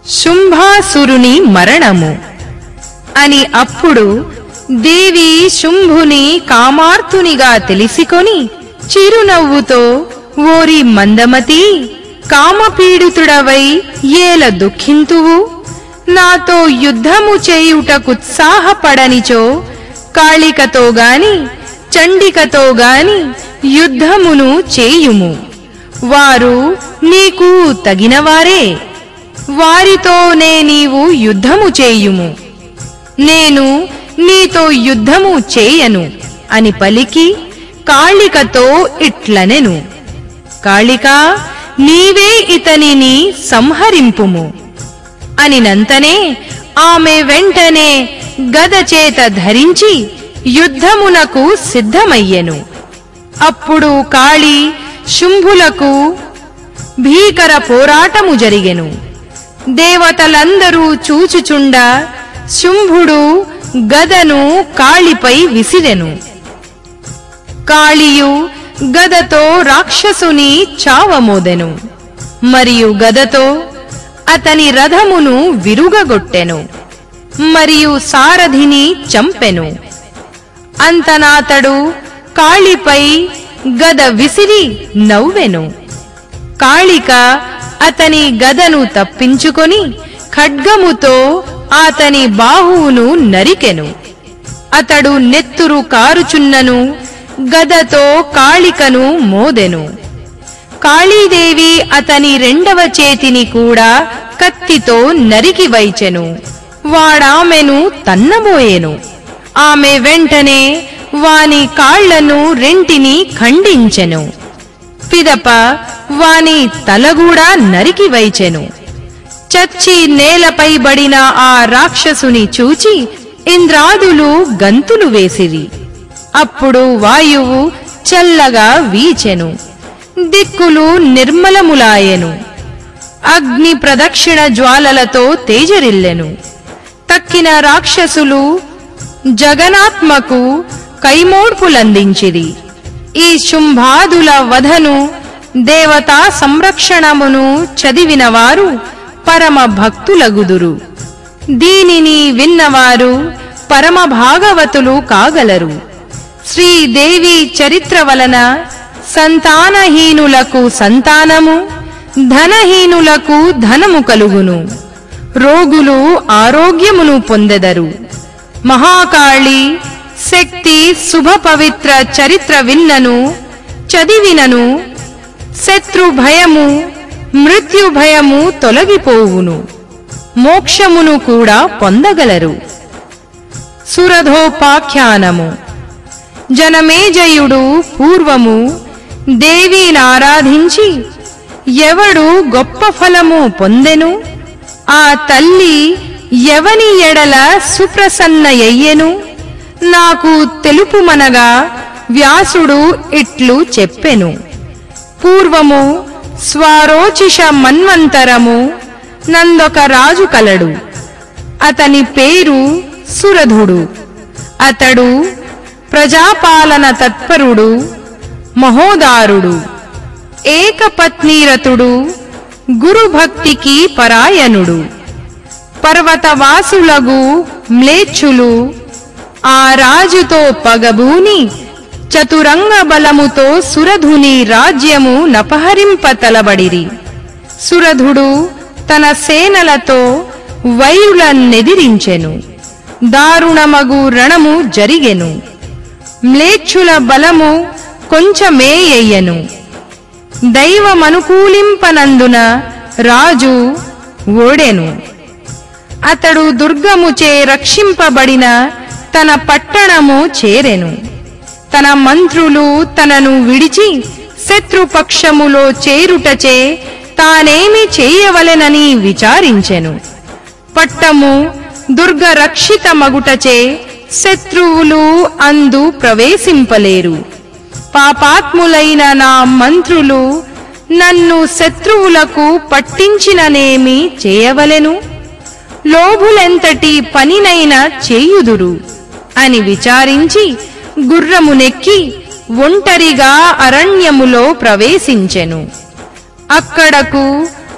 శుంభాసురుని మరణము అని అప్పుడు దేవి శుంభుని కామార్తునిగా తెలిసికొని చిరునవ్వుతో ఓరి మందమతి కామపీడితుడవై ఏల దుఃఖింతువు నాతో యుద్ధము చేయుటకుత్సాహపడనిచో కాళికతో గాని చండికతో గాని యుద్ధమును చేయుము వారు నీకు తగినవారే వారితోనే నీవు యుద్ధము చేయుము నేను నీతో యుద్ధము చేయను అని పలికి కాళికతో ఇట్లనెను కాళిక నీవే ఇతనిని సంహరింపుము అనినంతనే ఆమె వెంటనే గద చేత ధరించి యుద్ధమునకు సిద్ధమయ్యెను అప్పుడు కాళి శుంభులకు భీకర పోరాటము జరిగెను దేవతలందరూ చూచుచుండ శుంభుడు గదను కాళిపై విసిరెను కాళియు గదతో రాక్షసుని చావమోదెను మరియు గదతో అతని రథమును విరుగగొట్టెను మరియు సారథిని చంపెను అంతనాతడు కాళిపై గద విసిరి నవ్వెను కాళిక అతని గదను తప్పించుకొని ఖడ్గముతో అతని బాహువును నరికెను అతడు నెత్తురు కారుచున్నను గదతో కాళికను మోదెను కాళీదేవి అతని రెండవ చేతిని కూడా కత్తితో నరికి వైచెను వాడామెను తన్నబోయెను ఆమె వెంటనే వాని కాళ్లను రెంటిని ఖండించెను పిదప వాని తలగూడా నరికి వైచెను చచ్చి నేలపై బడిన ఆ రాక్షసుని చూచి ఇంద్రాదులు గంతులు వేసిరి అప్పుడు వాయువు చల్లగా వీచెను దిక్కులు నిర్మలములాయెను అగ్ని ప్రదక్షిణ జ్వాలలతో తేజరిల్లెను తక్కిన రాక్షసులు జగనాత్మకు కైమోడ్పులందించిరి ఈ శుంభాదుల వధను దేవతా సంరక్షణమును చదివినవారు పరమ భక్తులగుదురు దీనిని విన్నవారు పరమ భాగవతులు కాగలరు శ్రీదేవి చరిత్ర వలన సంతానహీనులకు సంతానము ధనహీనులకు ధనము కలుగును రోగులు ఆరోగ్యమును పొందెదరు మహాకాళి శక్తి శుభ పవిత్ర చరిత్ర విన్నను చదివినను శత్రు భయము మృత్యు భయము తొలగిపోవును మోక్షమును కూడా పొందగలరు సురధోపాఖ్యానము జనమేజయుడు పూర్వము దేవీనారాధించి ఎవడు గొప్ప ఫలము పొందెను ఆ తల్లి ఎవని ఎడల సుప్రసన్నయయ్యెను నాకు తెలుపుమనగా వ్యాసుడు ఇట్లు చెప్పెను పూర్వము స్వారోచిష మన్వంతరము నందొక రాజు కలడు అతని పేరు సురధుడు అతడు ప్రజాపాలన తత్పరుడు మహోదారుడు ఏకపత్నీరతుడు గురుభక్తికి పరాయణుడు పర్వతవాసులగు మ్లేచ్చులు ఆ రాజుతో పగబూని చతురంగ బలముతో సురధుని రాజ్యము నపహరింప తలబడిరి సురధుడు తన సేనలతో వైరులన్నెదిరించెను దారుణమగు రణము జరిగెను మ్లేచ్చుల బలము కొంచెమేయయ్యను దైవమనుకూలింపనందున రాజు ఓడెను అతడు దుర్గముచే రక్షింపబడిన తన పట్టణము చేరెను తన మంత్రులు తనను విడిచి శత్రుపక్షములో చేరుటచే తానేమి చేయవలెనని విచారించెను పట్టము దుర్గ రక్షిత మగుటచే శత్రువులు అందు ప్రవేశింపలేరు పాపాత్ములైన నా మంత్రులు నన్ను శత్రువులకు పట్టించిననేమి చేయవలెను లోభులెంతటి పనినైనా చేయుదురు అని విచారించి గుర్రమునెక్కి ఒంటరిగా అరణ్యములో ప్రవేశించెను అక్కడకు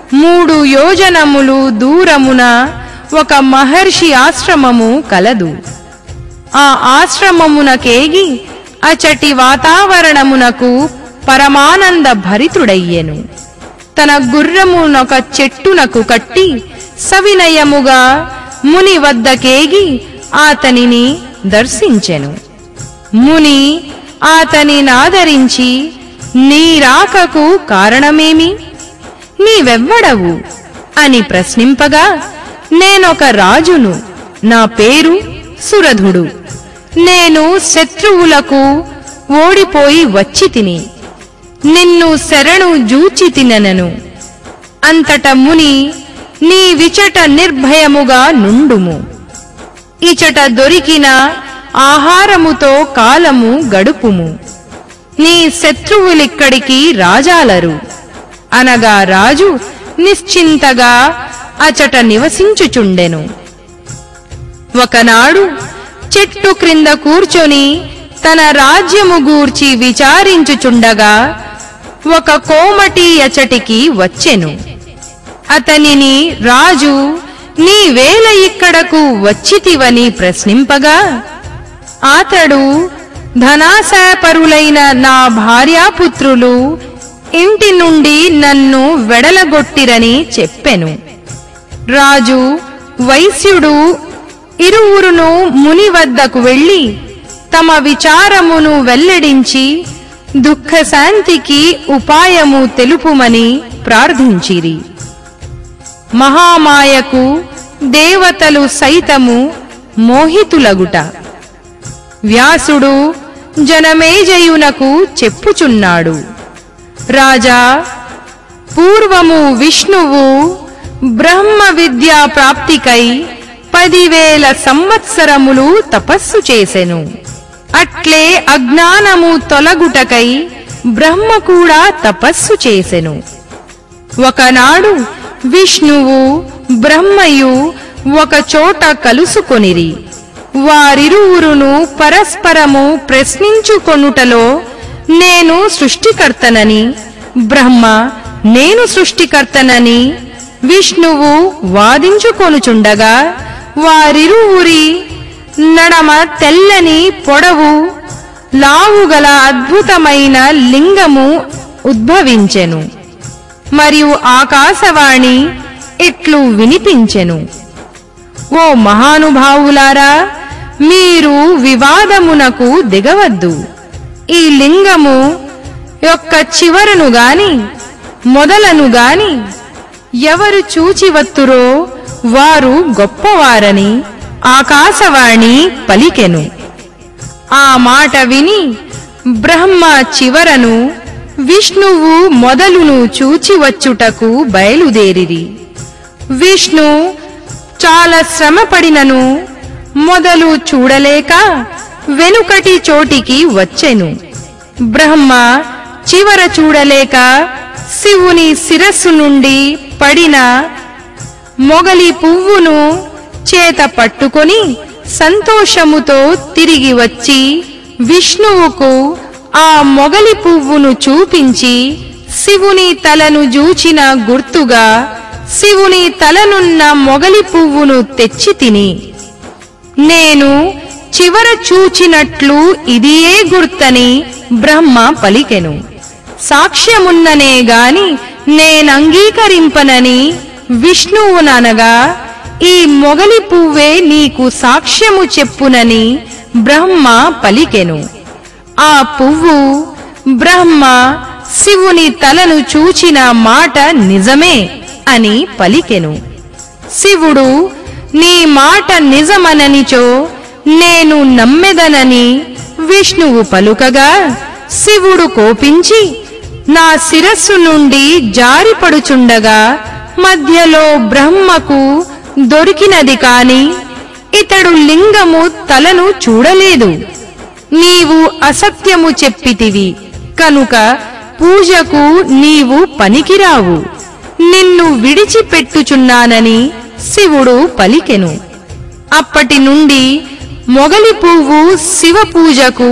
మూడు యోజనములు దూరమున ఒక మహర్షి ఆశ్రమము కలదు ఆ ఆశ్రమమునకేగి అచటి వాతావరణమునకు పరమానంద భరితుడయ్యెను తన గుర్రమునొక చెట్టునకు కట్టి సవినయముగా ముని వద్దకేగి ఆతనిని దర్శించెను ముని ఆతనినాదరించి నీ రాకకు కారణమేమి నీవెవ్వడవు అని ప్రశ్నింపగా నేనొక రాజును నా పేరు సురధుడు నేను శత్రువులకు ఓడిపోయి వచ్చి తిని నిన్ను శరణు జూచి తిననను అంతట ముని నీ విచట నిర్భయముగా నుండుము ఇచట దొరికిన ఆహారముతో కాలము గడుపుము నీ శత్రువులిక్కడికి రాజాలరు అనగా రాజు నిశ్చింతగా అచట నివసించుచుండెను ఒకనాడు చెట్టు క్రింద కూర్చొని తన రాజ్యము గూర్చి విచారించుచుండగా ఒక కోమటి అచటికి వచ్చెను అతనిని రాజు నీ వేల ఇక్కడకు వచ్చితివని ప్రశ్నింపగా అతడు ధనాశాపరులైన నా భార్యాపుత్రులు ఇంటి నుండి నన్ను వెడలగొట్టిరని చెప్పెను రాజు వైశ్యుడు ఇరువురును ముని వద్దకు వెళ్ళి తమ విచారమును వెల్లడించి దుఃఖశాంతికి ఉపాయము తెలుపుమని ప్రార్థించిరి మహామాయకు దేవతలు సైతము మోహితులగుట వ్యాసుడు జనమేజయునకు చెప్పుచున్నాడు రాజా పూర్వము విష్ణువు బ్రహ్మ విద్యా ప్రాప్తికై పదివేల సంవత్సరములు తపస్సు చేసెను అట్లే అజ్ఞానము తొలగుటకై బ్రహ్మ కూడా తపస్సు చేసెను ఒకనాడు విష్ణువు బ్రహ్మయు ఒక చోట కలుసుకొనిరి వారిరువురును పరస్పరము ప్రశ్నించుకొనుటలో నేను సృష్టికర్తనని బ్రహ్మ నేను సృష్టికర్తనని విష్ణువు వాదించుకొనుచుండగా వారిరువురి నడమ తెల్లని పొడవు లావుగల అద్భుతమైన లింగము ఉద్భవించెను మరియు ఆకాశవాణి ఇట్లు వినిపించెను ఓ మహానుభావులారా మీరు వివాదమునకు దిగవద్దు ఈ లింగము యొక్క చివరను గాని మొదలను గాని ఎవరు చూచివత్తురో వారు గొప్పవారని ఆకాశవాణి పలికెను ఆ మాట విని బ్రహ్మ చివరను విష్ణువు మొదలును చూచివచ్చుటకు బయలుదేరిరి విష్ణు చాలా శ్రమపడినను మొదలు చూడలేక వెనుకటి చోటికి వచ్చెను బ్రహ్మ చివర చూడలేక శివుని శిరస్సు నుండి పడిన మొగలి పువ్వును చేత పట్టుకొని సంతోషముతో తిరిగి వచ్చి విష్ణువుకు ఆ మొగలి పువ్వును చూపించి శివుని తలను జూచిన గుర్తుగా శివుని తలనున్న మొగలి పువ్వును తెచ్చి తిని నేను చివర చూచినట్లు ఇదియే గుర్తని బ్రహ్మ పలికెను సాక్ష్యమున్ననే గాని నేనంగీకరింపనని విష్ణువుననగా ఈ మొగలి పువ్వే నీకు సాక్ష్యము చెప్పునని బ్రహ్మ పలికెను ఆ పువ్వు బ్రహ్మ శివుని తలను చూచిన మాట నిజమే అని పలికెను శివుడు నీ మాట నిజమననిచో నేను నమ్మెదనని విష్ణువు పలుకగా శివుడు కోపించి నా శిరస్సు నుండి జారిపడుచుండగా మధ్యలో బ్రహ్మకు దొరికినది కాని ఇతడు లింగము తలను చూడలేదు నీవు అసత్యము చెప్పితివి కనుక పూజకు నీవు పనికిరావు నిన్ను విడిచిపెట్టుచున్నానని శివుడు పలికెను అప్పటి నుండి మొగలి పువ్వు శివ పూజకు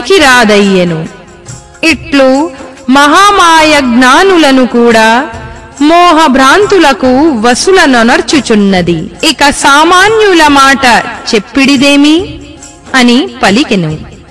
పనికిరాదయ్యెను ఇట్లు మహామాయ జ్ఞానులను కూడా మోహభ్రాంతులకు వసులనొనర్చుచున్నది ఇక సామాన్యుల మాట చెప్పిడిదేమి అని పలికెను